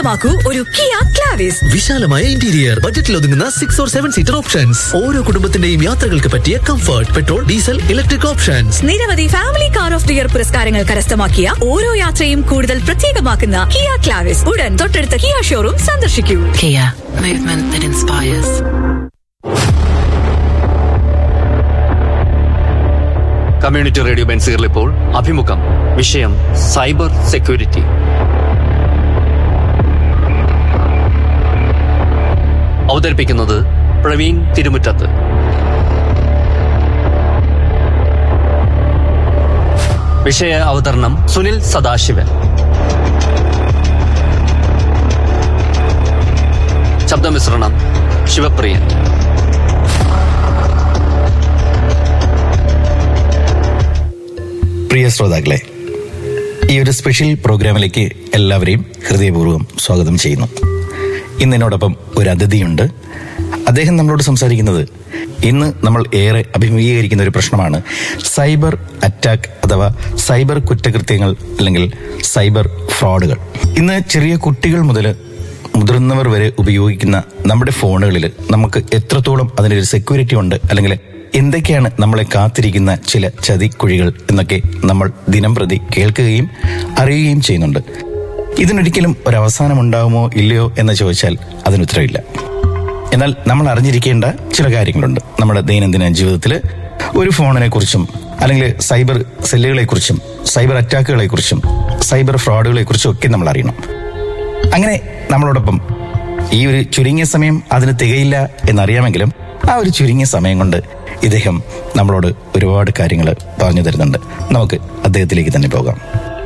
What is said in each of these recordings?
സ്വന്തമാക്കൂ ഒരു Kia Clavis വിശാലമായ ഇന്റീരിയർ ബജറ്റിൽ ഒതുങ്ങുന്ന six or seven seater options ഓരോ കുടുംബത്തിന്റെയും യാത്രകൾക്ക് പറ്റിയ comfort petrol diesel electric options നിരവധി family car of the year പുരസ്കാരങ്ങൾ കരസ്ഥമാക്കിയ ഓരോ യാത്രയും കൂടുതൽ പ്രത്യേകമാക്കുന്ന കിയ ക്ലാവിസ് ഉടൻ തൊട്ടടുത്ത കിയ ഷോറൂം സന്ദർശിക്കൂ Kia, movement that inspires. Community radio ബെൻസിയറിൽ ഇപ്പോൾ അഭിമുഖം വിഷയം സൈബർ സെക്യൂരിറ്റി അവതരിപ്പിക്കുന്നത് പ്രവീൺ തിരുമുറ്റത്ത് വിഷയ അവതരണം സുനിൽ സദാശിവൻ ശബ്ദമിശ്രണം ശിവപ്രിയൻ പ്രിയ ശ്രോതാക്കളെ ഈ ഒരു സ്പെഷ്യൽ പ്രോഗ്രാമിലേക്ക് എല്ലാവരെയും ഹൃദയപൂർവ്വം സ്വാഗതം ചെയ്യുന്നു ഇന്ന് എന്നോടൊപ്പം ഒരു അതിഥിയുണ്ട് അദ്ദേഹം നമ്മളോട് സംസാരിക്കുന്നത് ഇന്ന് നമ്മൾ ഏറെ അഭിമുഖീകരിക്കുന്ന ഒരു പ്രശ്നമാണ് സൈബർ അറ്റാക്ക് അഥവാ സൈബർ കുറ്റകൃത്യങ്ങൾ അല്ലെങ്കിൽ സൈബർ ഫ്രോഡുകൾ ഇന്ന് ചെറിയ കുട്ടികൾ മുതൽ മുതിർന്നവർ വരെ ഉപയോഗിക്കുന്ന നമ്മുടെ ഫോണുകളിൽ നമുക്ക് എത്രത്തോളം അതിനൊരു സെക്യൂരിറ്റി ഉണ്ട് അല്ലെങ്കിൽ എന്തൊക്കെയാണ് നമ്മളെ കാത്തിരിക്കുന്ന ചില ചതിക്കുഴികൾ എന്നൊക്കെ നമ്മൾ ദിനം പ്രതി കേൾക്കുകയും അറിയുകയും ചെയ്യുന്നുണ്ട് ഇതിനൊരിക്കലും ഒരു അവസാനം ഉണ്ടാകുമോ ഇല്ലയോ എന്ന് ചോദിച്ചാൽ അതിനുത്തരവില്ല എന്നാൽ നമ്മൾ അറിഞ്ഞിരിക്കേണ്ട ചില കാര്യങ്ങളുണ്ട് നമ്മുടെ ദൈനംദിന ജീവിതത്തിൽ ഒരു ഫോണിനെ കുറിച്ചും അല്ലെങ്കിൽ സൈബർ സെല്ലുകളെ കുറിച്ചും സൈബർ അറ്റാക്കുകളെ കുറിച്ചും സൈബർ ഫ്രോഡുകളെ കുറിച്ചും ഒക്കെ നമ്മൾ അറിയണം അങ്ങനെ നമ്മളോടൊപ്പം ഈ ഒരു ചുരുങ്ങിയ സമയം അതിന് തികയില്ല എന്നറിയാമെങ്കിലും ആ ഒരു ചുരുങ്ങിയ സമയം കൊണ്ട് ഇദ്ദേഹം നമ്മളോട് ഒരുപാട് കാര്യങ്ങൾ പറഞ്ഞു തരുന്നുണ്ട് നമുക്ക് അദ്ദേഹത്തിലേക്ക് തന്നെ പോകാം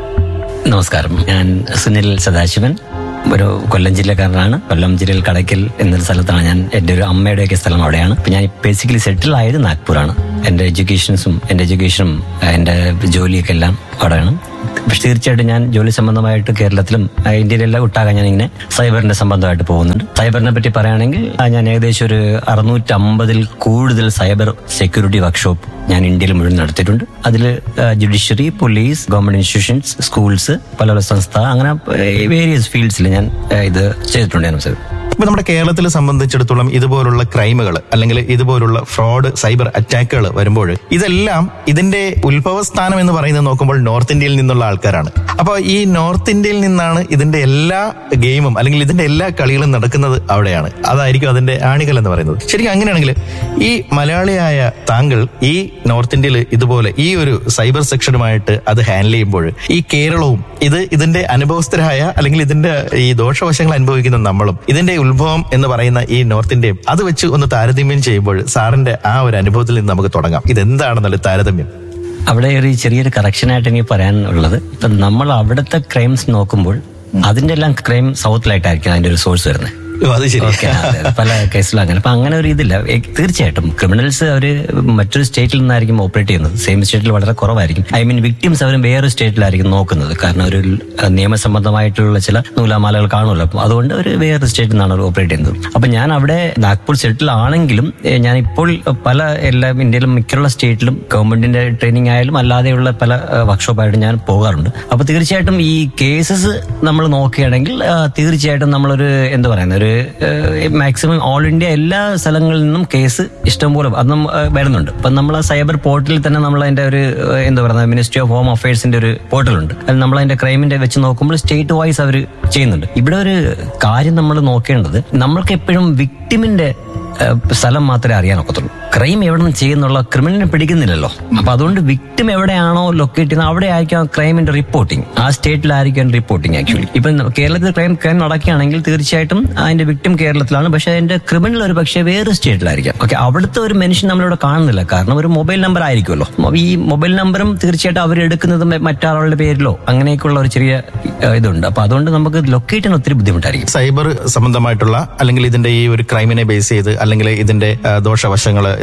നമസ്കാരം ഞാൻ സുനിൽ സദാശിവൻ ഒരു കൊല്ലം ജില്ലക്കാരനാണ് കൊല്ലം ജില്ലയിൽ കടയ്ക്കൽ എന്നൊരു സ്ഥലത്താണ് ഞാൻ എൻ്റെ ഒരു അമ്മയുടെയൊക്കെ സ്ഥലം അവിടെയാണ് അപ്പൊ ഞാൻ ബേസിക്കലി സെറ്റിൽ ആയത് നാഗ്പൂറാണ് എൻ്റെ എഡ്യൂക്കേഷൻസും എൻ്റെ എഡ്യൂക്കേഷനും എൻ്റെ ജോലിയൊക്കെ എല്ലാം അവിടെയാണ് പക്ഷെ തീർച്ചയായിട്ടും ഞാൻ ജോലി സംബന്ധമായിട്ട് കേരളത്തിലും ആ, ഇന്ത്യയിലെല്ലാം ഒട്ടാകെ ഞാൻ ഇങ്ങനെ സൈബറിന്റെ സംബന്ധമായിട്ട് പോകുന്നുണ്ട് സൈബറിനെ പറ്റി പറയുകയാണെങ്കിൽ ആ, ഞാൻ ഏകദേശം ഒരു അറുന്നൂറ്റമ്പതിൽ കൂടുതൽ സൈബർ സെക്യൂരിറ്റി വർക്ക്ഷോപ്പ് ഞാൻ ഇന്ത്യയിൽ മുഴുവൻ നടത്തിയിട്ടുണ്ട് അതിൽ judiciary police government institutions schools പല പല സംസ്ഥ അങ്ങനെ വേരിയസ് ഫീൽഡ്സിൽ ഞാൻ ആ, ഇത് ചെയ്തിട്ടുണ്ടായിരുന്നു സാർ ഇപ്പൊ നമ്മുടെ കേരളത്തിലെ സംബന്ധിച്ചിടത്തോളം ഇതുപോലുള്ള ക്രൈമുകൾ അല്ലെങ്കിൽ ഇതുപോലുള്ള ഫ്രോഡ് സൈബർ അറ്റാക്കുകൾ വരുമ്പോൾ ഇതെല്ലാം ഇതിന്റെ ഉത്ഭവസ്ഥാനം എന്ന് പറയുന്നത് നോക്കുമ്പോൾ നോർത്ത് ഇന്ത്യയിൽ നിന്നുള്ള ആൾക്കാരാണ് അപ്പൊ ഈ നോർത്ത് ഇന്ത്യയിൽ നിന്നാണ് ഇതിന്റെ എല്ലാ ഗെയിമും അല്ലെങ്കിൽ ഇതിന്റെ എല്ലാ കളികളും നടക്കുന്നത് അവിടെയാണ് അതായിരിക്കും അതിന്റെ ആണികൾ എന്ന് പറയുന്നത് ശരിക്കും അങ്ങനെയാണെങ്കിൽ ഈ മലയാളിയായ താങ്കൾ ഈ നോർത്ത് ഇന്ത്യയിൽ ഇതുപോലെ ഈ ഒരു സൈബർ സെക്ഷനുമായിട്ട് അത് ഹാൻഡിൽ ചെയ്യുമ്പോൾ ഈ കേരളവും ഇത് ഇതിന്റെ അനുഭവസ്ഥരായ അല്ലെങ്കിൽ ഇതിന്റെ ഈ ദോഷവശങ്ങൾ അനുഭവിക്കുന്ന നമ്മളും ഇതിന്റെ ഉത്ഭവം എന്ന് പറയുന്ന ഈ നോർത്ത് ഇന്ത്യയും അത് വെച്ച് ഒന്ന് താരതമ്യം ചെയ്യുമ്പോൾ സാറിന്റെ ആ ഒരു അനുഭവത്തിൽ നിന്ന് നമുക്ക് തുടങ്ങാം ഇതെന്താണെന്നുള്ള താരതമ്യം അവിടെ ഒരു ചെറിയൊരു കറക്ഷനായിട്ട് എനിക്ക് പറയാനുള്ളത് ഇപ്പൊ നമ്മൾ അവിടുത്തെ ക്രൈംസ് നോക്കുമ്പോൾ അതിന്റെ എല്ലാം ക്രൈം സൗത്തിലായിട്ടായിരിക്കും അതിന്റെ ഒരു സോഴ്സ് വരുന്നത് ഓ, അത് ശരി ഓക്കെ പല കേസിലും അങ്ങനെ അപ്പൊ അങ്ങനെ ഒരു ഇതില്ല എ, തീർച്ചയായിട്ടും ക്രിമിനൽസ് അവര് മറ്റൊരു സ്റ്റേറ്റിൽ നിന്നായിരിക്കും ഓപ്പറേറ്റ് ചെയ്യുന്നത് സെയിം സ്റ്റേറ്റിൽ വളരെ കുറവായിരിക്കും ഐ മീൻ വിക്ടിംസ് അവർ വേറെ സ്റ്റേറ്റിലായിരിക്കും നോക്കുന്നത് കാരണം ഒരു അഹ്, നിയമസംബന്ധമായിട്ടുള്ള ചില നൂലാമാലകൾ കാണുമല്ലോ അപ്പൊ അതുകൊണ്ട് അവർ വേറെ സ്റ്റേറ്റിൽ നിന്നാണ് അവർ ഓപ്പറേറ്റ് ചെയ്യുന്നത് അപ്പൊ ഞാൻ അവിടെ നാഗ്പൂർ സെറ്റിൽ ആണെങ്കിലും എ, ഞാൻ ഇപ്പോൾ പല എല്ലാ ഇന്ത്യയിലും മിക്കുള്ള സ്റ്റേറ്റിലും ഗവൺമെന്റിന്റെ ട്രെയിനിങ് ആയാലും അല്ലാതെയുള്ള പല വർക്ക്ഷോപ്പായിട്ട് ഞാൻ പോകാറുണ്ട് അപ്പൊ തീർച്ചയായിട്ടും ഈ കേസസ് നമ്മൾ നോക്കുകയാണെങ്കിൽ ആ, തീർച്ചയായിട്ടും നമ്മളൊരു എന്താ പറയുന്ന ഒരു മാക്സിമം ഓൾ ഇന്ത്യ എല്ലാ സ്ഥലങ്ങളിൽ നിന്നും കേസ് ഇഷ്ടംപോലെ അത് നമ്മ- ആ, വരുന്നുണ്ട് അപ്പൊ നമ്മൾ സൈബർ പോർട്ടലിൽ തന്നെ നമ്മൾ അതിന്റെ ഒരു ആ, എന്താ പറയുക മിനിസ്ട്രി ഓഫ് ഹോം അഫയേഴ്സിന്റെ ഒരു പോർട്ടലുണ്ട് അതിൽ നമ്മൾ അതിന്റെ ക്രൈമിന്റെ വെച്ച് നോക്കുമ്പോൾ സ്റ്റേറ്റ് വൈസ് അവർ ചെയ്യുന്നുണ്ട് ഇവിടെ ഒരു കാര്യം നമ്മൾ നോക്കേണ്ടത് നമ്മൾക്ക് എപ്പോഴും വിക്ടിമിന്റെ സ്ഥലം മാത്രമേ അറിയാനൊക്കത്തുള്ളൂ ക്രൈം എവിടെ നിന്ന് ചെയ്യുന്നുള്ള ക്രിമിനലിനെ പിടിക്കുന്നില്ലല്ലോ അപ്പൊ അതുകൊണ്ട് വിക്ടിം എവിടെയാണോ ലൊക്കേറ്റ് ചെയ്യുന്നത് അവിടെ ആയിരിക്കും ക്രൈമിന്റെ റിപ്പോർട്ടിംഗ് ആ സ്റ്റേറ്റിലായിരിക്കും റിപ്പോർട്ടിംഗ് ആക്ച്വലി ഇപ്പൊ കേരളത്തിൽ ക്രൈം ക്രൈം നടക്കുകയാണെങ്കിൽ തീർച്ചയായിട്ടും അതിന്റെ വിക്ടിം കേരളത്തിലാണ് പക്ഷെ അതിന്റെ ക്രിമിനൽ ഒരു പക്ഷേ വേറെ സ്റ്റേറ്റിലായിരിക്കാം ഓക്കെ അവിടുത്തെ ഒരു മനുഷ്യൻ നമ്മളിവിടെ കാണുന്നില്ല കാരണം ഒരു മൊബൈൽ നമ്പർ ആയിരിക്കുമല്ലോ അപ്പൊ ഈ മൊബൈൽ നമ്പറും തീർച്ചയായിട്ടും അവർ എടുക്കുന്നത് മറ്റാളുടെ പേരിലോ അങ്ങനെയൊക്കെയുള്ള ഒരു ചെറിയ ഏഹ്, ഇതുണ്ട് അപ്പൊ അതുകൊണ്ട് നമുക്ക് ലൊക്കേറ്റ് ചെയ്യാൻ ഒത്തിരി ബുദ്ധിമുട്ടായിരിക്കും സൈബർ സംബന്ധമായിട്ടുള്ള അല്ലെങ്കിൽ ഇതിന്റെ ഈ ഒരു ക്രൈമിനെ ബേസ് ചെയ്ത് അല്ലെങ്കിൽ ഇതിന്റെ ആ, ദോഷവശങ്ങള് ഇതിന്റെ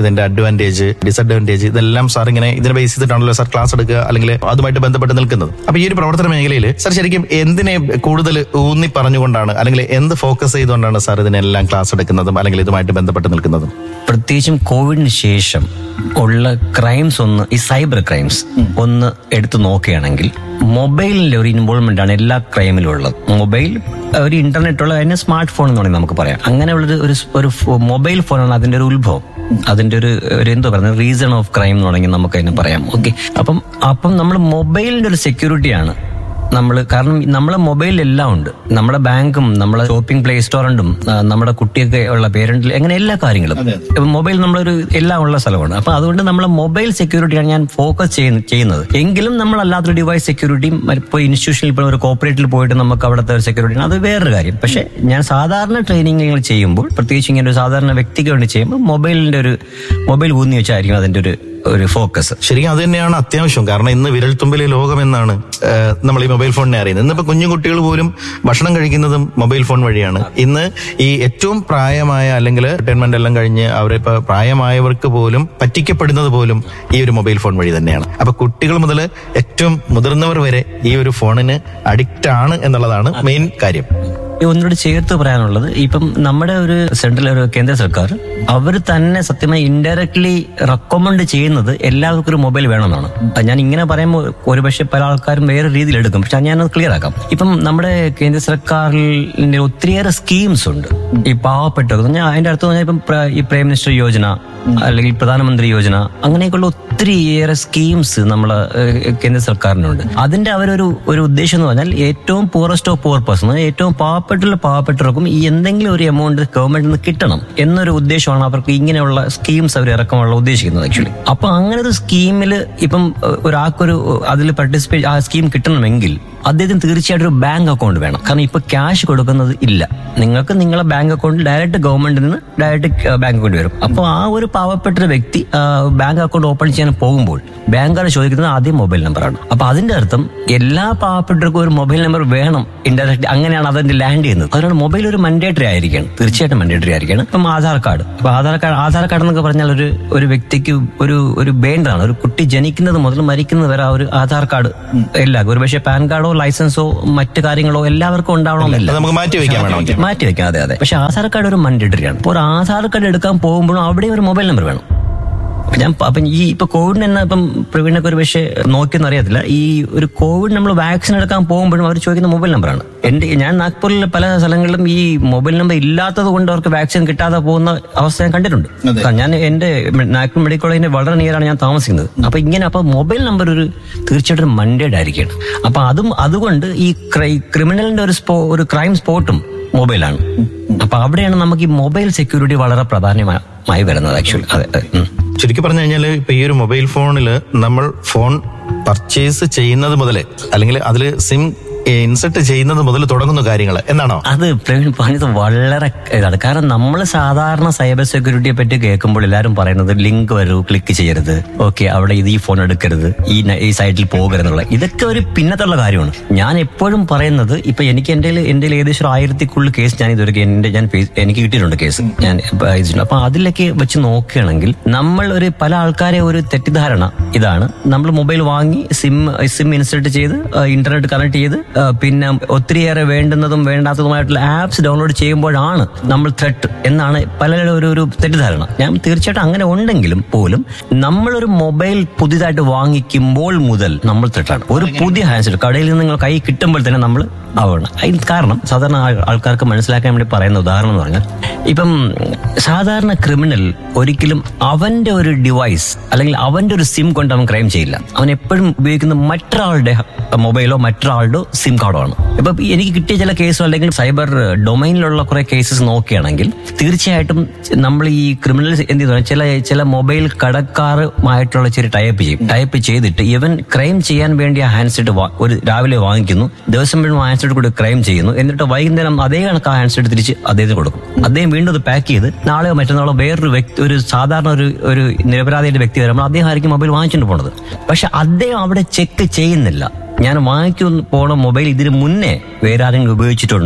ഇതിന്റെ അഡ്വാൻറ്റേജ് ഡിസഡ്വാൻറ്റേജ് ഇതെല്ലാം സാർ ഇങ്ങനെ ഇതിനെ ബേസ് ചെയ്തിട്ടാണല്ലോ സാർ ക്ലാസ് എടുക്കുക അല്ലെങ്കിൽ അതുമായിട്ട് ബന്ധപ്പെട്ട് നിൽക്കുന്നത് അപ്പൊ ഈ ഒരു പ്രവർത്തന മേഖലയിൽ സാർ ശരിക്കും എന്തിനെ കൂടുതൽ ഊന്നി പറഞ്ഞുകൊണ്ടാണ് അല്ലെങ്കിൽ എന്ത് ഫോക്കസ് ചെയ്തുകൊണ്ടാണ് സാർ ഇതിനെല്ലാം ക്ലാസ് എടുക്കുന്നതും അല്ലെങ്കിൽ ഇതുമായിട്ട് ബന്ധപ്പെട്ട് നിൽക്കുന്നതും പ്രത്യേകിച്ചും കോവിഡിന് ശേഷം ഉള്ള ക്രൈംസ് ഒന്ന് ഈ സൈബർ ക്രൈംസ് ഒന്ന് എടുത്തു നോക്കുകയാണെങ്കിൽ മൊബൈലിന്റെ ഒരു ഇൻവോൾവ്മെന്റ് ആണ് എല്ലാ ക്രൈമിലും ഉള്ളത് മൊബൈൽ ഒരു ഇന്റർനെറ്റ് ഉള്ള അതിനെ സ്മാർട്ട് ഫോൺ എന്ന് വേണമെങ്കിൽ നമുക്ക് പറയാം അങ്ങനെയുള്ളൊരു ഒരു ഒരു മൊബൈൽ ഫോണാണ് അതിന്റെ ഒരു ഉത്ഭവം അതിന്റെ ഒരു ഒരു എന്തോ പറയുന്നത് റീസൺ ഓഫ് ക്രൈം എന്ന് വേണമെങ്കിൽ നമുക്ക് അതിനെ പറയാം ഓക്കെ അപ്പം അപ്പം നമ്മൾ മൊബൈലിന്റെ ഒരു സെക്യൂരിറ്റിയാണ് നമ്മൾ കാരണം നമ്മളെ മൊബൈലിൽ എല്ലാം ഉണ്ട് നമ്മുടെ ബാങ്കും നമ്മളെ ഷോപ്പിംഗ് പ്ലേ സ്റ്റോറന്റും നമ്മുടെ കുട്ടിയൊക്കെ ഉള്ള പേരന്റിൽ അങ്ങനെ എല്ലാ കാര്യങ്ങളും ഇപ്പം മൊബൈൽ നമ്മളൊരു എല്ലാം ഉള്ള സ്ഥലമാണ് അപ്പൊ അതുകൊണ്ട് നമ്മളെ മൊബൈൽ സെക്യൂരിറ്റിയാണ് ഞാൻ ഫോക്കസ് ചെയ്യുന്നത് എങ്കിലും നമ്മൾ അല്ലാത്തൊരു ഡിവൈസ് സെക്യൂരിറ്റിയും ഇപ്പോൾ ഇൻസ്റ്റിറ്റ്യൂഷനിൽ ഇപ്പോൾ ഒരു കോപ്പറേറ്റിൽ പോയിട്ട് നമുക്ക് അവിടുത്തെ ഒരു സെക്യൂരിറ്റി അത് വേറൊരു കാര്യം പക്ഷെ ഞാൻ സാധാരണ ട്രെയിനിങ്ങുകൾ ചെയ്യുമ്പോൾ പ്രത്യേകിച്ച് ഇങ്ങനെ ഒരു സാധാരണ വ്യക്തിക്ക് വേണ്ടി ചെയ്യുമ്പോൾ മൊബൈലിന്റെ ഒരു മൊബൈൽ ഊന്നി വെച്ചായിരിക്കും അതിന്റെ ഒരു ഒരു ഫോക്കസ് ശരിക്കും അത് തന്നെയാണ് അത്യാവശ്യം കാരണം ഇന്ന് വിരൽത്തുമ്പിലെ ലോകം എന്നാണ് ഏഹ്, നമ്മൾ ഈ മൊബൈൽ ഫോണിനെ അറിയുന്നത് ഇന്നിപ്പോ കുഞ്ഞു കുട്ടികൾ പോലും ഭക്ഷണം കഴിക്കുന്നതും മൊബൈൽ ഫോൺ വഴിയാണ് ഇന്ന് ഈ ഏറ്റവും പ്രായമായ അല്ലെങ്കിൽ റിട്ടയർമെന്റ് എല്ലാം കഴിഞ്ഞ് അവരിപ്പോ പ്രായമായവർക്ക് പോലും പറ്റിക്കപ്പെടുന്നത് പോലും ഈ ഒരു മൊബൈൽ ഫോൺ വഴി തന്നെയാണ് അപ്പൊ കുട്ടികൾ മുതൽ ഏറ്റവും മുതിർന്നവർ വരെ ഈ ഒരു ഫോണിന് അഡിക്റ്റ് ആണ് എന്നുള്ളതാണ് മെയിൻ കാര്യം ഈ ഒന്നുകൂടി ചേർത്ത് പറയാനുള്ളത് ഇപ്പം നമ്മുടെ ഒരു സെൻട്രൽ ഒരു കേന്ദ്ര സർക്കാർ അവർ തന്നെ സത്യമായി ഇൻഡയറക്ട്ലി റെക്കമെൻഡ് ചെയ്യുന്നത് എല്ലാവർക്കും ഒരു മൊബൈൽ വേണമെന്നാണ് അത് ഞാൻ ഇങ്ങനെ പറയുമ്പോൾ ഒരുപക്ഷെ പല ആൾക്കാരും വേറെ രീതിയിൽ എടുക്കും പക്ഷെ ഞാനത് ക്ലിയർ ആക്കാം ഇപ്പം നമ്മുടെ കേന്ദ്ര സർക്കാരിന്റെ ഒത്തിരിയേറെ സ്കീംസ് ഉണ്ട് ഈ പാവപ്പെട്ടവർക്ക് ഞാൻ അതിന്റെ അടുത്ത് പറഞ്ഞാൽ ഇപ്പം പ്ര- ഈ പ്രൈം മിനിസ്റ്റർ യോജന അല്ലെങ്കിൽ പ്രധാനമന്ത്രി യോജന അങ്ങനെയൊക്കെയുള്ള ഒത്തിരിയേറെ സ്കീംസ് നമ്മളെ ഏഹ്, കേന്ദ്ര സർക്കാരിനുണ്ട് അതിന്റെ അവരൊരു ഒരു ഉദ്ദേശം എന്ന് പറഞ്ഞാൽ ഏറ്റവും പൂറസ്റ്റ് ഓഫ് പൂർ പേഴ്സൺ ഏറ്റവും പാവപ്പെട്ടുള്ള പാവപ്പെട്ടവർക്കും ഈ എന്തെങ്കിലും ഒരു എമൗണ്ട് ഗവൺമെന്റിൽ നിന്ന് കിട്ടണം എന്നൊരു ഉദ്ദേശമാണ് അവർക്ക് ഇങ്ങനെയുള്ള സ്കീംസ് അവർ ഇറക്കാനുള്ള ഉദ്ദേശിക്കുന്നത് ആക്ച്വലി അപ്പൊ അങ്ങനെ ഒരു സ്കീമിൽ ഇപ്പം ഏഹ്, ഒരാൾക്കൊരു അതിൽ പാർട്ടിസിപ്പേറ്റ് ആ സ്കീം കിട്ടണമെങ്കിൽ അദ്ദേഹത്തിന് തീർച്ചയായിട്ടും ഒരു ബാങ്ക് അക്കൗണ്ട് വേണം കാരണം ഇപ്പൊ ക്യാഷ് കൊടുക്കുന്നത് ഇല്ല നിങ്ങൾക്ക് നിങ്ങളെ ബാങ്ക് അക്കൗണ്ടിൽ ഡയറക്റ്റ് ഗവൺമെന്റിൽ നിന്ന് ഡയറക്റ്റ് ബാങ്ക് അക്കൗണ്ട് വരും അപ്പോൾ ആ ഒരു പാവപ്പെട്ട ഒരു വ്യക്തി ബാങ്ക് അക്കൗണ്ട് ഓപ്പൺ ചെയ്യാൻ പോകുമ്പോൾ ബാങ്കുകാർ ചോദിക്കുന്നത് ആദ്യം മൊബൈൽ നമ്പറാണ് അപ്പൊ അതിന്റെ അർത്ഥം എല്ലാ പാവപ്പെട്ടവർക്കും ഒരു മൊബൈൽ നമ്പർ വേണം ഇൻഡയറക്റ്റ് അങ്ങനെയാണ് അതിന്റെ ലാൻഡ് ചെയ്യുന്നത് അതുകൊണ്ട് മൊബൈൽ ഒരു മൻഡേറ്ററി ആയിരിക്കണം തീർച്ചയായിട്ടും മൻഡേറ്ററി ആയിരിക്കണം ഇപ്പം ആധാർ കാർഡ് അപ്പൊ ആധാർ കാർഡ് ആധാർ കാർഡ് എന്നൊക്കെ പറഞ്ഞാൽ ഒരു ഒരു വ്യക്തിക്ക് ഒരു ഒരു വേണ്ടതാണ് ഒരു കുട്ടി ജനിക്കുന്നത് മുതൽ മരിക്കുന്നത് വരെ ആ ഒരു ആധാർ കാർഡ് എല്ലാവർക്കും ഒരു പക്ഷേ പാൻ കാർഡോ ലൈസൻസോ മറ്റ് കാര്യങ്ങളോ എല്ലാവർക്കും ഉണ്ടാവണമെന്നില്ല അത് നമുക്ക് മാറ്റി വെക്കാൻ വേണമെങ്കിൽ മാറ്റി വെക്കാം അതെ അതെ പക്ഷെ ആധാർ കാർഡ് ഒരു മൻഡേറ്ററി ആണ് അപ്പോൾ ഒരു ആധാർ കാർഡ് എടുക്കാൻ പോകുമ്പോഴും അവിടെ ഒരു മൊബൈൽ നമ്പർ വേണം അപ്പൊ ഞാൻ പ- അപ്പം ഈ ഇപ്പൊ കോവിഡ് തന്നെ ഇപ്പം പ്രവീണൊക്കെ ഒരു പക്ഷേ നോക്കിയെന്ന് അറിയത്തില്ല ഈ ഒരു കോവിഡ് നമ്മൾ വാക്സിൻ എടുക്കാൻ പോകുമ്പോഴും അവർ ചോദിക്കുന്ന മൊബൈൽ നമ്പറാണ് എന്റെ ഞാൻ നാഗ്പൂരിൽ പല സ്ഥലങ്ങളിലും ഈ മൊബൈൽ നമ്പർ ഇല്ലാത്തത് കൊണ്ട് അവർക്ക് വാക്സിൻ കിട്ടാതെ പോകുന്ന അവസ്ഥ ഞാൻ കണ്ടിട്ടുണ്ട് കാരണം ഞാൻ എന്റെ നാഗ്പൂർ മെഡിക്കൽ കോളേജിന്റെ വളരെ നിയറാണ് ഞാൻ താമസിക്കുന്നത് അപ്പൊ ഇങ്ങനെ അപ്പൊ മൊബൈൽ നമ്പർ ഒരു തീർച്ചയായിട്ടും മണ്ടേഡ് ആയിരിക്കണം അപ്പൊ അതും അതുകൊണ്ട് ഈ ക്രിമിനലിന്റെ ഒരു സ്പോ ഒരു ക്രൈം സ്പോട്ടും മൊബൈലാണ് അപ്പൊ അവിടെയാണ് നമുക്ക് ഈ മൊബൈൽ സെക്യൂരിറ്റി വളരെ പ്രാധാന്യമായി വരുന്നത് ആക്ച്വലി അതെ അതെ ഉം. ചുരുക്കി പറഞ്ഞു കഴിഞ്ഞാൽ ഇപ്പൊ ഈ ഒരു മൊബൈൽ ഫോണിൽ നമ്മൾ ഫോൺ പർച്ചേസ് ചെയ്യുന്നത് മുതൽ അല്ലെങ്കിൽ അതിൽ സിം ഇൻസെർട്ട് ചെയ്യുന്നത് മുതൽ തുടങ്ങുന്ന കാര്യങ്ങൾ എന്നാണോ അത് പ്രവീൺ പറഞ്ഞത് വളരെ ഇതാണ് കാരണം നമ്മൾ സാധാരണ സൈബർ സെക്യൂരിറ്റിയെ പറ്റി കേൾക്കുമ്പോൾ എല്ലാവരും പറയുന്നത് ലിങ്ക് വരൂ ക്ലിക്ക് ചെയ്യരുത് ഓക്കെ അവിടെ ഇത് ഈ ഫോൺ എടുക്കരുത് ഈ ന- ഈ സൈറ്റിൽ പോകരുതെന്നുള്ള ഇതൊക്കെ ഒരു പിന്നത്തുള്ള കാര്യമാണ് ഞാൻ എപ്പോഴും പറയുന്നത് ഇപ്പൊ എനിക്ക് എന്റെ എന്റെ ഏകദേശം ഒരു ആയിരത്തിക്കുള്ളിൽ കേസ് ഞാൻ ഇതുവരെ എന്റെ ഞാൻ face- എനിക്ക് കിട്ടിയിട്ടുണ്ട് കേസ് ഞാൻ ഇപ്പൊ അയച്ചിട്ടുണ്ട് അപ്പൊ അതിലൊക്കെ വെച്ച് നോക്കുകയാണെങ്കിൽ നമ്മൾ ഒരു പല ആൾക്കാരെ ഒരു തെറ്റിദ്ധാരണ ഇതാണ് നമ്മൾ മൊബൈൽ വാങ്ങി സിം സിം ഇൻസ്റ്റേർട്ട് ചെയ്ത് ഇന്റർനെറ്റ് കണക്ട് ചെയ്ത് ആ, പിന്നെ ഒത്തിരിയേറെ വേണ്ടുന്നതും വേണ്ടാത്തതുമായിട്ടുള്ള ആപ്സ് ഡൗൺലോഡ് ചെയ്യുമ്പോഴാണ് നമ്മൾ ത്രെട്ട് എന്നാണ് പലരുടെ ഒരു ഒരു തെറ്റിദ്ധാരണ ഞാൻ തീർച്ചയായിട്ടും അങ്ങനെ ഉണ്ടെങ്കിലും പോലും നമ്മളൊരു മൊബൈൽ പുതിയതായിട്ട് വാങ്ങിക്കുമ്പോൾ മുതൽ നമ്മൾ ത്രെട്ടാണ് ഒരു പുതിയ ഹാൻഡ്സെറ്റ് കടയിൽ നിന്ന് നിങ്ങൾ കൈ കിട്ടുമ്പോൾ തന്നെ നമ്മൾ ആവണം അതിന് കാരണം സാധാരണ ആൾ- ആൾക്കാർക്ക് മനസ്സിലാക്കാൻ വേണ്ടി പറയുന്ന ഉദാഹരണം എന്ന് പറഞ്ഞാൽ ഇപ്പം സാധാരണ ക്രിമിനൽ ഒരിക്കലും അവന്റെ ഒരു ഡിവൈസ് അല്ലെങ്കിൽ അവന്റെ ഒരു സിം കൊണ്ട് അവൻ ക്രൈം ചെയ്യില്ല അവൻ എപ്പോഴും ഉപയോഗിക്കുന്ന മറ്റൊരാളുടെ മൊബൈലോ മറ്റൊരാളുടെ സിം കാർഡോ ആണ് ഇപ്പൊ എനിക്ക് കിട്ടിയ ചില കേസോ അല്ലെങ്കിൽ സൈബർ ഡൊമൈനിലുള്ള കുറെ കേസസ് നോക്കുകയാണെങ്കിൽ തീർച്ചയായിട്ടും നമ്മൾ ഈ ക്രിമിനൽസ് എന്ത് ചെയ്യുന്നു ചില ചില മൊബൈൽ കടക്കാരുമായിട്ടുള്ള ചെറിയ ടൈപ്പ് ചെയ്യും ടൈപ്പ് ചെയ്തിട്ട് ഇവൻ ക്രൈം ചെയ്യാൻ വേണ്ടി ആ ഹാൻഡ്സെറ്റ് ഒരു രാവിലെ വാങ്ങിക്കുന്നു ദിവസം മുഴുവൻ ഹാൻഡ്സെറ്റ് കൂടി ക്രൈം ചെയ്യുന്നു എന്നിട്ട് വൈകുന്നേരം അതേ കണക്ക് ആ ഹാൻഡ്സെറ്റ് തിരിച്ച് അദ്ദേഹത്തിന് കൊടുക്കും അദ്ദേഹം വീണ്ടും അത് പാക്ക് ചെയ്ത് നാളെയോ മറ്റന്നാളോ വേറൊരു വ്യക്തി ഒരു സാധാരണ ഒരു ഒരു നിരപരാധിയുടെ വ്യക്തി വരുമ്പോൾ അദ്ദേഹം ആയിരിക്കും മൊബൈൽ വാങ്ങിച്ചുകൊണ്ട് പോണത് പക്ഷെ അദ്ദേഹം അവിടെ ചെക്ക് ചെയ്യുന്നില്ല ഞാൻ വാങ്ങിക്കുന്നു പോണ മൊബൈൽ ഇതിന് മുന്നേ വേറെ ആരെങ്കിലും ഉപയോഗിച്ചിട്ടുണ്ടോ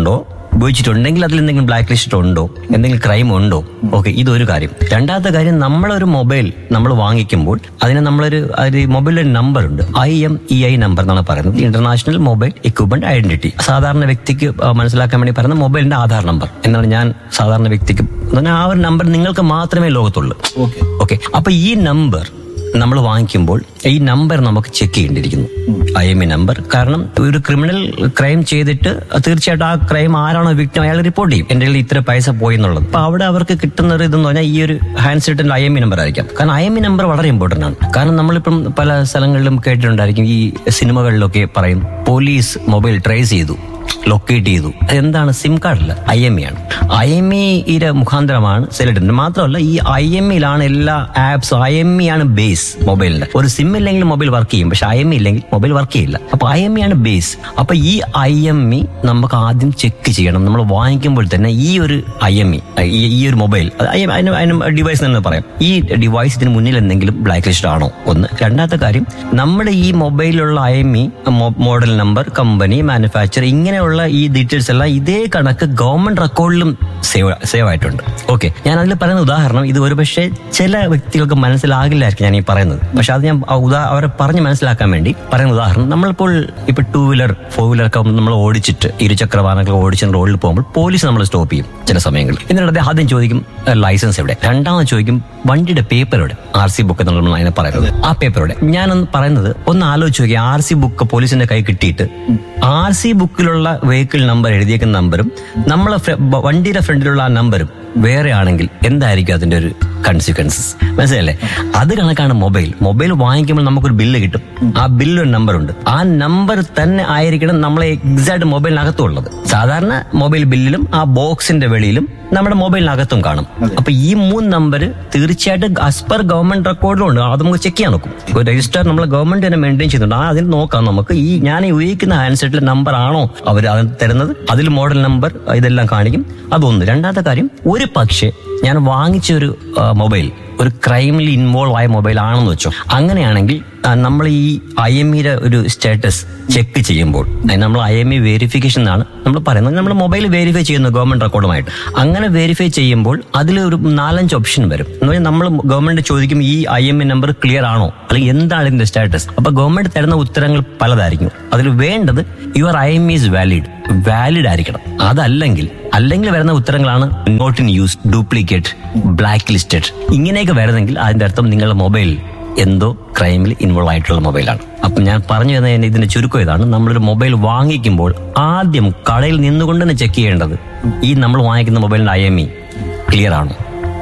ഉപയോഗിച്ചിട്ടുണ്ടെങ്കിൽ അതിൽ എന്തെങ്കിലും ബ്ലാക്ക് ലിസ്റ്റ് ഉണ്ടോ എന്തെങ്കിലും ക്രൈം ഉണ്ടോ ഓക്കെ ഇതൊരു കാര്യം രണ്ടാമത്തെ കാര്യം നമ്മളൊരു മൊബൈൽ നമ്മൾ വാങ്ങിക്കുമ്പോൾ അതിന് നമ്മളൊരു ഒരു മൊബൈലിൽ ഒരു നമ്പർ ഉണ്ട് I M E I number എന്നാണ് പറയുന്നത് ഇന്റർനാഷണൽ മൊബൈൽ എക്വിപ്മെന്റ് ഐഡന്റിറ്റി സാധാരണ വ്യക്തിക്ക് ആ, മനസ്സിലാക്കാൻ വേണ്ടി പറയുന്ന മൊബൈലിന്റെ ആധാർ നമ്പർ എന്നാണ് ഞാൻ സാധാരണ വ്യക്തിക്ക് എന്ന് പറഞ്ഞാൽ ആ ഒരു നമ്പർ നിങ്ങൾക്ക് മാത്രമേ ലോകത്തുള്ളൂ ഓക്കെ അപ്പൊ ഈ നമ്പർ നമ്മൾ വാങ്ങിക്കുമ്പോൾ ഈ നമ്പർ നമുക്ക് ചെക്ക് ചെയ്യേണ്ടിയിരിക്കുന്നു ഐ എം ഇ നമ്പർ കാരണം ഒരു ക്രിമിനൽ ക്രൈം ചെയ്തിട്ട് തീർച്ചയായിട്ടും ആ ക്രൈം ആരാണോ വിക്ടിം അയാൾ റിപ്പോർട്ട് ചെയ്യും എന്റെ കയ്യിൽ ഇത്ര പൈസ പോയി എന്നുള്ളത് അപ്പൊ അവിടെ അവർക്ക് കിട്ടുന്ന ഒരു ഇതെന്ന് പറഞ്ഞാൽ ഈ ഒരു ഹാൻഡ് സെറ്റിന്റെ ഐ എം ഇ നമ്പർ ആയിരിക്കാം കാരണം ഐ എം ഇ നമ്പർ വളരെ ഇമ്പോർട്ടന്റ് ആണ് കാരണം നമ്മളിപ്പം പല സ്ഥലങ്ങളിലും കേട്ടിട്ടുണ്ടായിരിക്കും ഈ സിനിമകളിലൊക്കെ പറയും പോലീസ് മൊബൈൽ ട്രേസ് ചെയ്തു ലൊക്കേറ്റ് ചെയ്തു എന്താണ് സിം കാർഡല്ല ഐ എം ഇ ആണ് ഐ എം ഇയുടെ മുഖാന്തരമാണ് സെലക്ട് മാത്രമല്ല ഈ ഐ എം ഇയിലാണ് എല്ലാ ആപ്സും ഐ എം ഇ ആണ് ബേസ് മൊബൈലിന്റെ ഒരു സിം ഇല്ലെങ്കിൽ മൊബൈൽ വർക്ക് ചെയ്യും പക്ഷെ ഐ എം ഇ ഇല്ലെങ്കിൽ മൊബൈൽ വർക്ക് ചെയ്യില്ല അപ്പൊ ഐ എം ഇ ആണ് ബേസ് അപ്പൊ ഈ ഐ എം ഇ നമുക്ക് ആദ്യം ചെക്ക് ചെയ്യണം നമ്മൾ വാങ്ങിക്കുമ്പോൾ തന്നെ ഈ ഒരു ഐ എം ഇ ഈ ഒരു മൊബൈൽ അതിന് അതിന് ഡിവൈസ് തന്നെ പറയാം ഈ ഡിവൈസ് ഇതിന് മുന്നിൽ എന്തെങ്കിലും ബ്ലാക്ക് ലിസ്റ്റ് ആണോ ഒന്ന് രണ്ടാമത്തെ കാര്യം നമ്മുടെ ഈ മൊബൈലിലുള്ള I M E model number company manufacture ഇങ്ങനെയുള്ള ഈ ഡീറ്റെയിൽസ് എല്ലാം ഇതേ കണക്ക് ഗവൺമെന്റ് റെക്കോർഡിലും സേവ് സേവ് ആയിട്ടുണ്ട് ഓക്കെ ഞാൻ അതിൽ പറയുന്ന ഉദാഹരണം ഇത് ഒരു പക്ഷേ ചില വ്യക്തികൾക്ക് മനസ്സിലാകില്ലായിരിക്കും ഞാൻ ഈ പറയുന്നത് പക്ഷെ അത് ഞാൻ ആ ഉദാ അവരെ പറഞ്ഞ് മനസ്സിലാക്കാൻ വേണ്ടി പറയുന്ന ഉദാഹരണം നമ്മളിപ്പോൾ ഇപ്പൊ ടൂ വീലർ ഫോർ വീലർ ഒക്കെ നമ്മൾ ഓടിച്ചിട്ട് ഇരുചക്ര വാഹനങ്ങൾ ഓടിച്ച് റോഡിൽ പോകുമ്പോൾ പോലീസ് നമ്മൾ സ്റ്റോപ്പ് ചെയ്യും ചില സമയങ്ങളിൽ എന്നിട്ട് അദ്ദേഹം ആദ്യം ചോദിക്കും ലൈസൻസ് എവിടെ രണ്ടാമത് ചോദിക്കും വണ്ടിയുടെ പേപ്പർ എവിടെ ആർ സി ബുക്ക് എന്നുള്ള നമ്മൾ അതിനെ പറയുന്നത് ആ പേപ്പർ എവിടെ ഞാനൊന്ന് പറയുന്നത് ഒന്ന് ആലോചിച്ച് നോക്കി ആർ സി ബുക്ക് പോലീസിന്റെ കൈ കിട്ടിയിട്ട് ആർ സി ബുക്കിലുള്ള വെഹിക്കിൾ നമ്പർ എഴുതിയേക്കുന്ന നമ്പറും നമ്മളെ ഫ്ര- ബ- വണ്ടിയുടെ ഫ്രണ്ടിലുള്ള ആ നമ്പറും വേറെ ആണെങ്കിൽ എന്തായിരിക്കും അതിന്റെ ഒരു കൺസിക്വൻസസ് മനസ്സിലല്ലേ അത് കണക്കാണ് മൊബൈൽ മൊബൈൽ വാങ്ങിക്കുമ്പോൾ നമുക്കൊരു ബില്ല് കിട്ടും ആ ബില്ല് ഒരു നമ്പർ ഉണ്ട് ആ നമ്പർ തന്നെ ആയിരിക്കണം നമ്മളെ എക്സാക്ട് മൊബൈലിനകത്തും ഉള്ളത് സാധാരണ മൊബൈൽ ബില്ലിലും ആ ബോക്സിന്റെ വെളിയിലും നമ്മുടെ മൊബൈലിനകത്തും കാണും അപ്പൊ ഈ മൂന്ന് നമ്പർ തീർച്ചയായിട്ടും ആസ് പെർ ഗവൺമെന്റ് റെക്കോർഡിലും ഉണ്ട് അത് നമുക്ക് ചെക്ക് ചെയ്യാൻ നോക്കും ഒരു രജിസ്റ്റർ നമ്മൾ ഗവൺമെന്റ് തന്നെ മെയിൻറ്റെയിൻ ചെയ്യുന്നുണ്ട് ആ അതിൽ നോക്കാം നമുക്ക് ഈ ഞാൻ ഈ ഉപയോഗിക്കുന്ന ഹാൻഡ്സെറ്റിലെ നമ്പർ ആണോ അവർ അത് തരുന്നത് അതിൽ മോഡൽ നമ്പർ ഇതെല്ലാം കാണിക്കും അതൊന്ന് രണ്ടാമത്തെ കാര്യം ഒരു പക്ഷേ ഞാൻ വാങ്ങിച്ച ഒരു ആ, മൊബൈൽ ഒരു ക്രൈമിൽ ഇൻവോൾവ് ആയ മൊബൈൽ ആണെന്ന് വെച്ചോ അങ്ങനെയാണെങ്കിൽ ആ, നമ്മൾ ഈ ഐ എം ഇയുടെ ഒരു സ്റ്റാറ്റസ് ചെക്ക് ചെയ്യുമ്പോൾ അതിന് നമ്മൾ ഐ എം ഇ വെരിഫിക്കേഷൻ എന്നാണ് നമ്മൾ പറയുന്നത് നമ്മൾ മൊബൈൽ വെരിഫൈ ചെയ്യുന്നു ഗവൺമെന്റ് റെക്കോർഡുമായിട്ട് അങ്ങനെ വെരിഫൈ ചെയ്യുമ്പോൾ അതിൽ ഒരു നാലഞ്ച് ഓപ്ഷൻ വരും എന്ന് പറഞ്ഞാൽ നമ്മൾ ഗവൺമെന്റ് ചോദിക്കും ഈ I M E number clear ആണോ അല്ലെങ്കിൽ എന്താണ് ഇതിന്റെ സ്റ്റാറ്റസ് അപ്പൊ ഗവൺമെന്റ് തരുന്ന ഉത്തരങ്ങൾ പലതായിരിക്കും അതിൽ വേണ്ടത് your I M is valid valid ആയിരിക്കണം അതല്ലെങ്കിൽ അല്ലെങ്കിൽ വരുന്ന ഉത്തരങ്ങളാണ് not in use duplicate blacklisted ഇങ്ങനെയൊക്കെ വരുന്നെങ്കിൽ അതിന്റെ അർത്ഥം നിങ്ങളുടെ മൊബൈൽ എന്തോ ക്രൈമിൽ ഇൻവോൾവ് ആയിട്ടുള്ള മൊബൈലാണ് അപ്പം ഞാൻ പറഞ്ഞു തന്ന ഇതിന്റെ ചുരുക്കം ഇതാണ് നമ്മളൊരു മൊബൈൽ വാങ്ങിക്കുമ്പോൾ ആദ്യം കടയിൽ നിന്നുകൊണ്ട് തന്നെ ചെക്ക് ചെയ്യേണ്ടത് ഈ നമ്മൾ വാങ്ങിക്കുന്ന മൊബൈലിന്റെ ഐ എം ഇ ക്ലിയർ ആണോ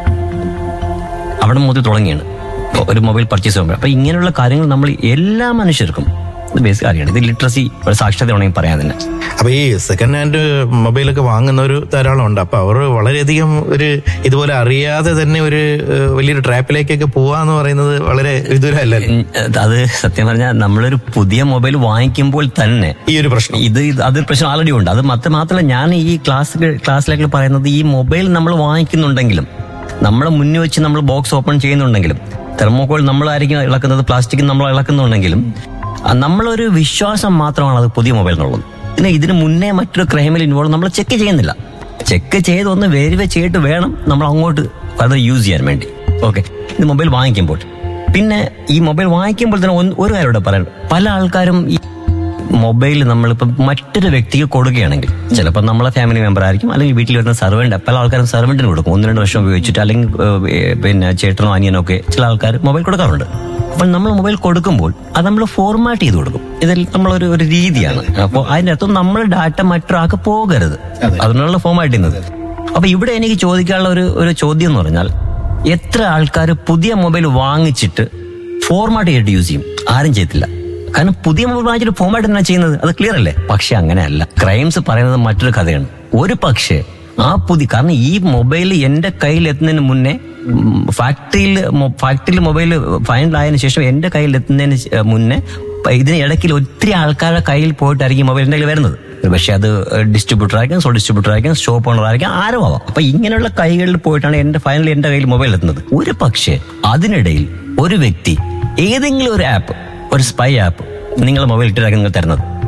അവിടെ മുതൽ തുടങ്ങിയാണ് ഇപ്പൊ ഒരു മൊബൈൽ പർച്ചേസ് ചെയ്യുമ്പോൾ അപ്പൊ ഇങ്ങനെയുള്ള കാര്യങ്ങൾ നമ്മൾ എല്ലാ മനുഷ്യർക്കും ഇത് ബേസിക് അറിയണം ഇത് ലിറ്ററസി ഒരു സാക്ഷരത വേണമെങ്കിൽ പറയാൻ തന്നെ അപ്പൊ ഈ സെക്കൻഡ് ഹാൻഡ് മൊബൈലൊക്കെ വാങ്ങുന്നവർ ധാരാളം ഉണ്ട് അപ്പൊ അവർ വളരെയധികം ഒരു ഇതുപോലെ അറിയാതെ തന്നെ ഒരു ഏഹ്, വലിയൊരു ട്രാപ്പിലേക്കൊക്കെ പോവാന്ന് പറയുന്നത് വളരെ വിദൂരമല്ലല്ലോ ഉം, അത് സത്യം പറഞ്ഞാൽ നമ്മളൊരു പുതിയ മൊബൈൽ വാങ്ങിക്കുമ്പോൾ തന്നെ ഈ ഒരു പ്രശ്നം ഇത് ഇത് അതൊരു പ്രശ്നം ആൾറെഡി ഉണ്ട് അത് മറ്റ മാത്രമല്ല ഞാൻ ഈ ക്ലാസ് ക്ലാസ്സിലേക്ക് പറയുന്നത് ഈ മൊബൈൽ നമ്മൾ വാങ്ങിക്കുന്നുണ്ടെങ്കിലും നമ്മളെ മുന്നിൽ വെച്ച് നമ്മൾ ബോക്സ് ഓപ്പൺ ചെയ്യുന്നുണ്ടെങ്കിലും തെർമോകോൾ നമ്മളായിരിക്കും ഇളക്കുന്നത് പ്ലാസ്റ്റിക് നമ്മൾ ഇളക്കുന്നുണ്ടെങ്കിലും ആ, നമ്മളൊരു വിശ്വാസം മാത്രമാണ് അത് പുതിയ മൊബൈൽ എന്നുള്ളത് പിന്നെ ഇതിന് മുന്നേ മറ്റൊരു ക്രൈമിൽ ഇൻവോൾവ് നമ്മൾ ചെക്ക് ചെയ്യുന്നില്ല ചെക്ക് ചെയ്ത് ഒന്ന് വെരിഫൈ ചെയ്തിട്ട് വേണം നമ്മൾ അങ്ങോട്ട് അത് യൂസ് ചെയ്യാൻ വേണ്ടി ഓക്കെ ഇത് മൊബൈൽ വാങ്ങിക്കുമ്പോൾ പിന്നെ ഈ മൊബൈൽ വാങ്ങിക്കുമ്പോൾ തന്നെ ഒന്ന് ഒരു കാര്യം ഇവിടെ പറയാൻ പല ആൾക്കാരും ഈ മൊബൈൽ നമ്മളിപ്പം മറ്റൊരു വ്യക്തിക്ക് കൊടുക്കുകയാണെങ്കിൽ ചിലപ്പോൾ നമ്മളെ ഫാമിലി മെമ്പർ ആയിരിക്കും അല്ലെങ്കിൽ വീട്ടിൽ വരുന്ന സർവന്റ് പല ആൾക്കാരും സർവന്റിന് കൊടുക്കും ഒന്ന് രണ്ട് വർഷം ഉപയോഗിച്ചിട്ട് അല്ലെങ്കിൽ ഏഹ്, പിന്നെ ചേട്ടനോ അനിയനോ ഒക്കെ ചില ആൾക്കാർ മൊബൈൽ കൊടുക്കാറുണ്ട് അപ്പോൾ നമ്മൾ മൊബൈൽ കൊടുക്കുമ്പോൾ അത് നമ്മൾ ഫോർമാറ്റ് ചെയ്ത് കൊടുക്കും ഇതിൽ നമ്മളൊരു ഒരു രീതിയാണ് അപ്പോൾ അതിൻ്റെ അർത്ഥം നമ്മൾ ഡാറ്റ മറ്റൊരാൾക്ക് പോകരുത് അതിനുള്ള ഫോർമാറ്റ് ചെയ്യുന്നത് അപ്പൊ ഇവിടെ എനിക്ക് ചോദിക്കാനുള്ള ഒരു ഒരു ചോദ്യം എന്ന് പറഞ്ഞാൽ എത്ര ആൾക്കാർ പുതിയ മൊബൈൽ വാങ്ങിച്ചിട്ട് ഫോർമാറ്റ് ചെയ്തിട്ട് യൂസ് ചെയ്യും ആരും ചെയ്യത്തില്ല കാരണം പുതിയ മൊബൈൽ വാങ്ങിച്ചിട്ട് ഫോർമാറ്റ് തന്നെ ചെയ്യുന്നത് അത് ക്ലിയർ അല്ലേ പക്ഷെ അങ്ങനെയല്ല ക്രൈംസ് പറയുന്നത് മറ്റൊരു കഥയാണ് ഒരു പക്ഷേ ആ പുതിയ കാരണം ഈ മൊബൈൽ എന്റെ കയ്യിൽ എത്തുന്നതിന് മുന്നേ ഫാക്ടറിയിൽ ഫാക്ടറിയിൽ മൊബൈൽ ഫൈനൽ ആയതിനു ശേഷം എന്റെ കയ്യിൽ എത്തുന്നതിന് ശേ- മുന്നേ പ- ഇതിന് ഇടയ്ക്കിൽ ഒത്തിരി ആൾക്കാരുടെ കയ്യിൽ പോയിട്ടായിരിക്കും മൊബൈൽ എന്റെ കയ്യിൽ വരുന്നത് പക്ഷെ അത് ഡിസ്ട്രിബ്യൂട്ടർ ആയിരിക്കും സോ ഡിസ്ട്രിബ്യൂട്ടർ ആയിരിക്കും ഷോപ്പ് ഓണർ ആയിരിക്കും ആരും ആവാം അപ്പൊ ഇങ്ങനെയുള്ള കൈകളിൽ പോയിട്ടാണ് എന്റെ ഫൈനലി എന്റെ കയ്യിൽ മൊബൈൽ എത്തുന്നത് ഒരു പക്ഷേ അതിനിടയിൽ ഒരു വ്യക്തി ഏതെങ്കിലും ഒരു ആപ്പ് ഒരു സ്പൈ ആപ്പ് നിങ്ങളുടെ മൊബൈൽ ഇട്ടിട്ടായിരിക്കും നിങ്ങൾ തരുന്നത്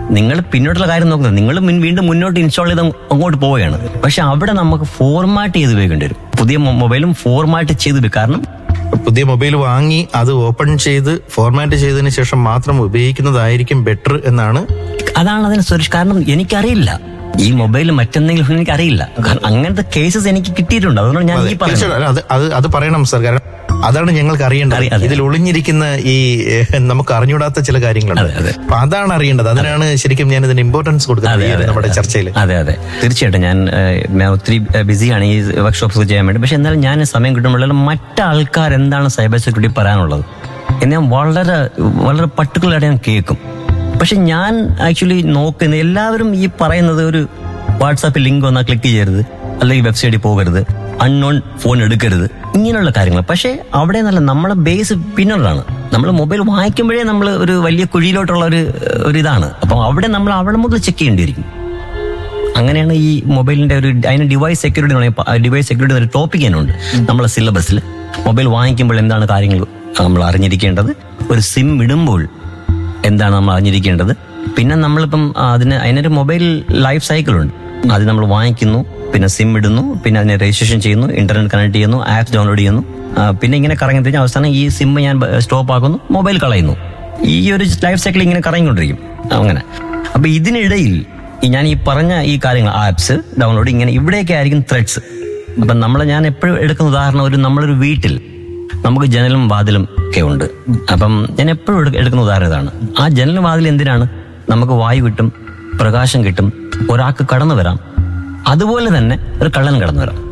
നിങ്ങൾ പിന്നോട്ടുള്ള കാര്യം നോക്കുന്നത് നിങ്ങൾ വീണ്ടും മുന്നോട്ട് ഇൻസ്റ്റാൾ ചെയ്ത് അങ്ങോട്ട് പോവുകയാണ് പക്ഷെ അവിടെ നമുക്ക് ഫോർമാറ്റ് ചെയ്ത് ഉപയോഗിക്കേണ്ടി വരും പുതിയ മൊ- മൊബൈലും ഫോർമാറ്റ് ചെയ്ത് ഉപയോഗിക്കും കാരണം പുതിയ മൊബൈൽ വാങ്ങി അത് ഓപ്പൺ ചെയ്ത് ഫോർമാറ്റ് ചെയ്തതിന് ശേഷം മാത്രം ഉപയോഗിക്കുന്നതായിരിക്കും ബെറ്റർ എന്നാണ് അതാണ് അതിന് സുരക്ഷ കാരണം എനിക്കറിയില്ല ഈ മൊബൈൽ മറ്റെന്തെങ്കിലും എനിക്ക് അറിയില്ല കാരണം അങ്ങനത്തെ കേസസ് എനിക്ക് കിട്ടിയിട്ടുണ്ട് അതുകൊണ്ട് ഞാൻ അതെ, ഈ പറയുന്നത് തീർച്ചയായിട്ടും അത് അത് അത് പറയണം സർ കാരണം അതാണ് ഞങ്ങൾക്ക് അറിയേണ്ടത് അറി- അതെ. ഇതിൽ ഒളിഞ്ഞിരിക്കുന്ന ഈ ഏഹ്, നമുക്ക് അറിഞ്ഞൂടാത്ത ചില കാര്യങ്ങളുണ്ട് അതെ, അതെ. അപ്പൊ അതാണ് അറിയേണ്ടത് അതിനാണ് ശരിക്കും ഞാൻ ഇതിന് ഇമ്പോർട്ടൻസ് കൊടുക്കുന്നത് ഈ ഒരു നമ്മുടെ ചർച്ചയിൽ അതെ അതെ തീർച്ചയായിട്ടും ഞാൻ ഏഹ്, ഞാൻ ഒത്തിരി ഏഹ്, ബിസിയാണ് ഈ വർക്ക്ഷോപ്സ് ചെയ്യാൻ വേണ്ടി പക്ഷെ എന്നാലും ഞാൻ സമയം കിട്ടുമ്പോഴെല്ലാം മറ്റാൾക്കാർ എന്താണ് സൈബർ സെക്യൂരിറ്റി പറയാനുള്ളത് എന്ന് ഞാൻ വളരെ വളരെ പർട്ടിക്കുലർ ആയിട്ട് ഞാൻ കേൾക്കും പക്ഷെ ഞാൻ ആക്ച്വലി നോക്കുന്ന എല്ലാവരും ഈ പറയുന്നത് ഒരു വാട്സാപ്പിൽ ലിങ്ക് വന്നാൽ ക്ലിക്ക് ചെയ്യരുത് അല്ലെങ്കിൽ വെബ്സൈറ്റിൽ പോകരുത് അൺനോൺ ഫോൺ എടുക്കരുത് ഇങ്ങനെയുള്ള കാര്യങ്ങൾ പക്ഷേ അവിടെ നല്ല നമ്മളെ ബേസ് പിന്നോട്ടാണ് നമ്മൾ മൊബൈൽ വാങ്ങിക്കുമ്പോഴേ നമ്മൾ ഒരു വലിയ കുഴിയിലോട്ടുള്ള ഒരു ഒരു ഇതാണ് അപ്പം അവിടെ നമ്മൾ അവിടെ മുതൽ ചെക്ക് ചെയ്യേണ്ടിയിരിക്കും അങ്ങനെയാണ് ഈ മൊബൈലിന്റെ ഒരു അതിന് ഡിവൈസ് സെക്യൂരിറ്റി ഡിവൈസ് സെക്യൂരിറ്റി ഒരു ടോപ്പിക് തന്നെ ഉണ്ട് നമ്മളെ സിലബസിൽ മൊബൈൽ വാങ്ങിക്കുമ്പോൾ എന്താണ് കാര്യങ്ങൾ നമ്മൾ അറിഞ്ഞിരിക്കേണ്ടത് ഒരു സിം ഇടുമ്പോൾ എന്താണ് നമ്മൾ അറിഞ്ഞിരിക്കേണ്ടത് പിന്നെ നമ്മളിപ്പം ആ, അതിന് അതിനൊരു മൊബൈൽ ലൈഫ് സൈക്കിൾ ഉണ്ട് അത് നമ്മൾ വാങ്ങിക്കുന്നു പിന്നെ സിം ഇടുന്നു പിന്നെ അതിനെ രജിസ്ട്രേഷൻ ചെയ്യുന്നു ഇന്റർനെറ്റ് കണക്ട് ചെയ്യുന്നു ആപ്സ് ഡൗൺലോഡ് ചെയ്യുന്നു ആ, പിന്നെ ഇങ്ങനെ കറങ്ങി കഴിഞ്ഞാൽ അവസാനം ഈ സിം ഞാൻ സ്റ്റോപ്പ് ആക്കുന്നു മൊബൈൽ കളയുന്നു ഈ ഒരു ലൈഫ് സൈക്കിൾ ഇങ്ങനെ കറങ്ങിക്കൊണ്ടിരിക്കും അങ്ങനെ അപ്പൊ ഇതിനിടയിൽ ഈ ഞാൻ ഈ പറഞ്ഞ ഈ കാര്യങ്ങൾ ആപ്സ് ഡൗൺലോഡ് ഇങ്ങനെ ഇവിടെയൊക്കെ ആയിരിക്കും ത്രെഡ്സ് അപ്പം നമ്മൾ ഞാൻ എപ്പോഴും എടുക്കുന്ന ഉദാഹരണം ഒരു നമ്മളൊരു വീട്ടിൽ നമുക്ക് ജനലും വാതിലും ഒക്കെ ഉണ്ട് അപ്പം ഞാൻ എപ്പോഴും എടുക്ക- എടുക്കുന്ന ഉദാഹരണം ഇതാണ് ആ ജനലും വാതിൽ എന്തിനാണ് നമുക്ക് വായു കിട്ടും പ്രകാശം കിട്ടും ഒരാൾക്ക് കടന്നു വരാം അതുപോലെ തന്നെ ഒരു കള്ളൻ കടന്നു വരാം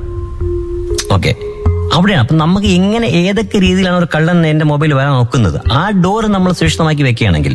ഓക്കെ അവിടെയാണ് അപ്പൊ നമുക്ക് എങ്ങനെ ഏതൊക്കെ രീതിയിലാണ് ഒരു കള്ളൻ എന്റെ മൊബൈൽ വരാൻ നോക്കുന്നത് ആ ഡോർ നമ്മൾ സുരക്ഷിതമാക്കി വെക്കുകയാണെങ്കിൽ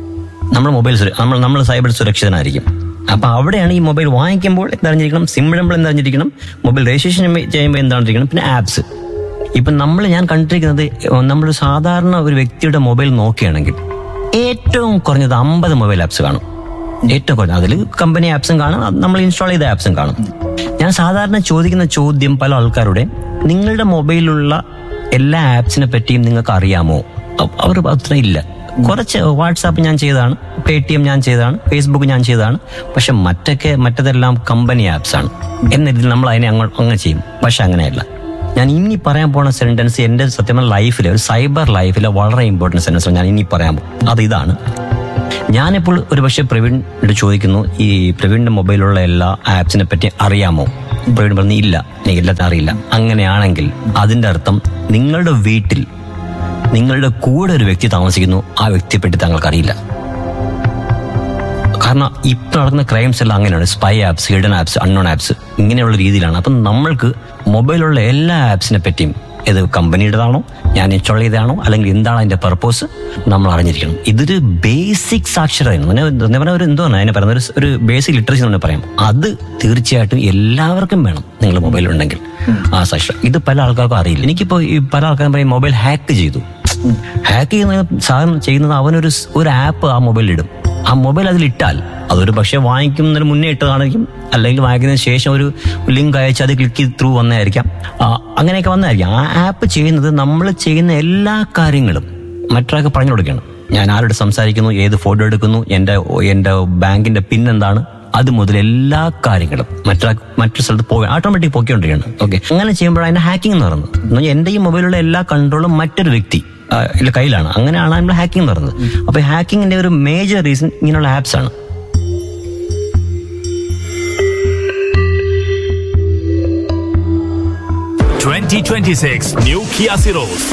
നമ്മൾ മൊബൈൽ സുര- നമ്മൾ നമ്മൾ സൈബർ സുരക്ഷിതനായിരിക്കും അപ്പൊ അവിടെയാണ് ഈ മൊബൈൽ വാങ്ങിക്കുമ്പോൾ എന്തറിഞ്ഞിരിക്കണം സിം ഇടുമ്പോൾ എന്തറിഞ്ഞിരിക്കണം മൊബൈൽ രജിസ്ട്രേഷൻ ചെയ്യുമ്പോൾ എന്തറിഞ്ഞിരിക്കണം പിന്നെ ആപ്സ് ഇപ്പൊ നമ്മൾ ഞാൻ കണ്ടിരിക്കുന്നത് നമ്മൾ സാധാരണ ഒരു വ്യക്തിയുടെ മൊബൈൽ നോക്കുകയാണെങ്കിൽ ഏറ്റവും കുറഞ്ഞത് അമ്പത് മൊബൈൽ ആപ്സ് കാണും ഏറ്റവും കുറഞ്ഞ അതിൽ കമ്പനി ആപ്സും കാണും അത് നമ്മൾ ഇൻസ്റ്റാൾ ചെയ്ത ആപ്സും കാണും ഞാൻ സാധാരണ ചോദിക്കുന്ന ചോദ്യം പല ആൾക്കാരുടെ നിങ്ങളുടെ മൊബൈലിലുള്ള എല്ലാ ആപ്സിനെ പറ്റിയും നിങ്ങൾക്ക് അറിയാമോ അ- അവർ അത്ര ഇല്ല കുറച്ച് വാട്സാപ്പ് ഞാൻ ചെയ്തതാണ് പേ ടി എം ഞാൻ ചെയ്തതാണ് ഫേസ്ബുക്ക് ഞാൻ ചെയ്തതാണ് പക്ഷെ മറ്റൊക്കെ മറ്റതെല്ലാം കമ്പനി ആപ്സ് ആണ് എന്ന രീതിയിൽ നമ്മൾ അതിനെ അങ്ങ് അങ്ങനെ ചെയ്യും പക്ഷെ അങ്ങനെയല്ല ഞാൻ ഇനി പറയാൻ പോണ സെന്റൻസ് എന്റെ സത്യം ലൈഫിലെ ഒരു സൈബർ ലൈഫിലെ വളരെ ഇമ്പോർട്ടൻറ്റ് സെന്റൻസ് ഞാൻ ഇനി പറയാൻ പോകും അത് ഇതാണ് ഞാനിപ്പോൾ ഒരു പക്ഷേ പ്രവീണിനോട് ചോദിക്കുന്നു ഈ പ്രവീണിന്റെ മൊബൈലിലുള്ള എല്ലാ ആപ്സിനെ പറ്റി അറിയാമോ പ്രവീൺ പറഞ്ഞു ഇല്ല എനിക്ക് എല്ലാത്തിനും അറിയില്ല അങ്ങനെയാണെങ്കിൽ അതിന്റെ അർത്ഥം നിങ്ങളുടെ വീട്ടിൽ നിങ്ങളുടെ കൂടെ ഒരു വ്യക്തി താമസിക്കുന്നു ആ വ്യക്തിയെ പറ്റി താങ്കൾക്ക് അറിയില്ല കാരണം ഇപ്പൊ നടക്കുന്ന ക്രൈംസ് എല്ലാം അങ്ങനെയാണ് spy apps hidden apps unknown apps ഇങ്ങനെയുള്ള രീതിയിലാണ് അപ്പം നമ്മൾക്ക് മൊബൈലുള്ള എല്ലാ ആപ്സിനെ പറ്റിയും ഇത് കമ്പനിയുടേതാണോ ഞാൻ ഇൻസ്റ്റാൾ ചെയ്തതാണോ അല്ലെങ്കിൽ എന്താണ് അതിന്റെ പർപ്പസ് നമ്മൾ അറിഞ്ഞിരിക്കണം ഇതൊരു ബേസിക് സാക്ഷരതയാണ് അങ്ങനെ എന്താ പറയുക ഒരു എന്തോ അതിനെ പറയുന്നത് ഒരു സ് ഒരു ബേസിക് ലിറ്ററസി എന്ന് പറയാം അത് തീർച്ചയായിട്ടും എല്ലാവർക്കും വേണം നിങ്ങൾ മൊബൈൽ ഉണ്ടെങ്കിൽ ആ സാക്ഷര ഇത് പല ആൾക്കാർക്കും അറിയില്ല എനിക്കിപ്പോ ഈ പല ആൾക്കാരും പറയും മൊബൈൽ ഹാക്ക് ചെയ്തു ഹാക്ക് ചെയ്യുന്ന സാധനം ചെയ്യുന്നത് അവനൊരു സ്- ഒരു ആപ്പ് ആ മൊബൈലിൽ ഇടും ആ മൊബൈൽ അതിലിട്ടാൽ അതൊരു പക്ഷേ വാങ്ങിക്കുന്നതിന് മുന്നേ ഇട്ടതാണെങ്കിലും അല്ലെങ്കിൽ വാങ്ങിക്കുന്നതിന് ശേഷം ഒരു ലിങ്ക് അയച്ച് അത് ക്ലിക്ക് ത്രൂ വന്നതായിരിക്കാം ആ, അങ്ങനെയൊക്കെ വന്നതായിരിക്കാം ആ ആപ്പ് ചെയ്യുന്നത് നമ്മൾ ചെയ്യുന്ന എല്ലാ കാര്യങ്ങളും മറ്റൊരാൾക്ക് പറഞ്ഞു കൊടുക്കണം ഞാൻ ആരോട് സംസാരിക്കുന്നു ഏത് ഫോട്ടോ എടുക്കുന്നു എൻ്റെ എൻ്റെ ബാങ്കിന്റെ പിൻ എന്താണ് അത് മുതൽ എല്ലാ കാര്യങ്ങളും മറ്റൊരാ മറ്റൊരു സ്ഥലത്ത് പോയി ഓട്ടോമാറ്റിക് പോയിക്കൊണ്ടിരിക്കുകയാണ് ഓക്കെ അങ്ങനെ ചെയ്യുമ്പോഴാണ് അതിന്റെ ഹാക്കിംഗ് എന്ന് പറയുന്നത് എന്ന് പറഞ്ഞാൽ എൻ്റെ ഈ മൊബൈലിലുള്ള എല്ലാ കൺട്രോളും മറ്റൊരു വ്യക്തി ആ, ഇല്ല കയ്യിലാണ് അങ്ങനെയാണ് നമ്മൾ ഹാക്കിംഗ് എന്ന് പറയുന്നത് അപ്പൊ ഹാക്കിങ്ങിന്റെ ഒരു മേജർ റീസൺ ഇങ്ങനെയുള്ള ആപ്സ് ആണ് Twenty twenty six New Kia Ceros.